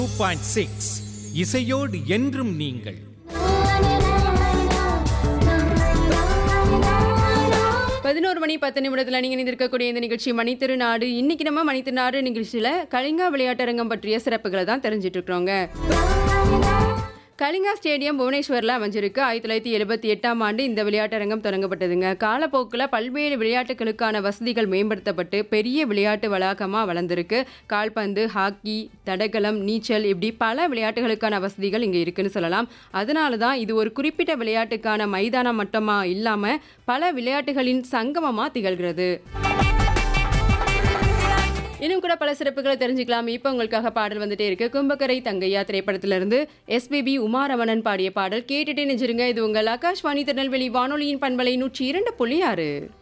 two point six இசையோடு என்றும் நீங்கள் பதினோரு மணி பத்து நிமிடத்தில் நீங்கள் இணைந்திருக்கக்கூடிய இந்த நிகழ்ச்சி மணித்திருநாடு இன்னைக்கு நம்ம மணித்திருநாடு நிகழ்ச்சியில் கலிங்கா விளையாட்டரங்கம் பற்றிய சிறப்புகளை தான் தெரிஞ்சிட்டு இருக்கிறோங்க கலிங்கா ஸ்டேடியம் புவனேஸ்வரில் அமைஞ்சிருக்கு ஆயிரத்தி தொள்ளாயிரத்தி எழுபத்தி எட்டாம் ஆண்டு இந்த விளையாட்டரங்கம் தொடங்கப்பட்டதுங்க காலப்போக்கில் பல்வேறு விளையாட்டுகளுக்கான வசதிகள் மேம்படுத்தப்பட்டு பெரிய விளையாட்டு வளாகமாக வளர்ந்துருக்கு கால்பந்து ஹாக்கி தடகளம் நீச்சல் இப்படி பல விளையாட்டுகளுக்கான வசதிகள் இங்கே இருக்குன்னு சொல்லலாம் அதனால தான் இது ஒரு குறிப்பிட்ட விளையாட்டுக்கான மைதானம் மட்டுமா இல்லாமல் பல விளையாட்டுகளின் சங்கமமாக திகழ்கிறது இன்னும் கூட பல சிறப்புகளை தெரிஞ்சுக்கலாம் இப்போ உங்களுக்காக பாடல் வந்துட்டே இருக்கு கும்பக்கரை தங்கையா திரைப்படத்திலிருந்து எஸ்பிபி உமாரமணன் பாடிய பாடல் கேட்டுட்டே நெஞ்சிருங்க இது உங்கள் ஆகாஷ்வாணி திருநெல்வேலி வானொலியின் பண்பலை நூற்றி இரண்டு புள்ளி ஆறு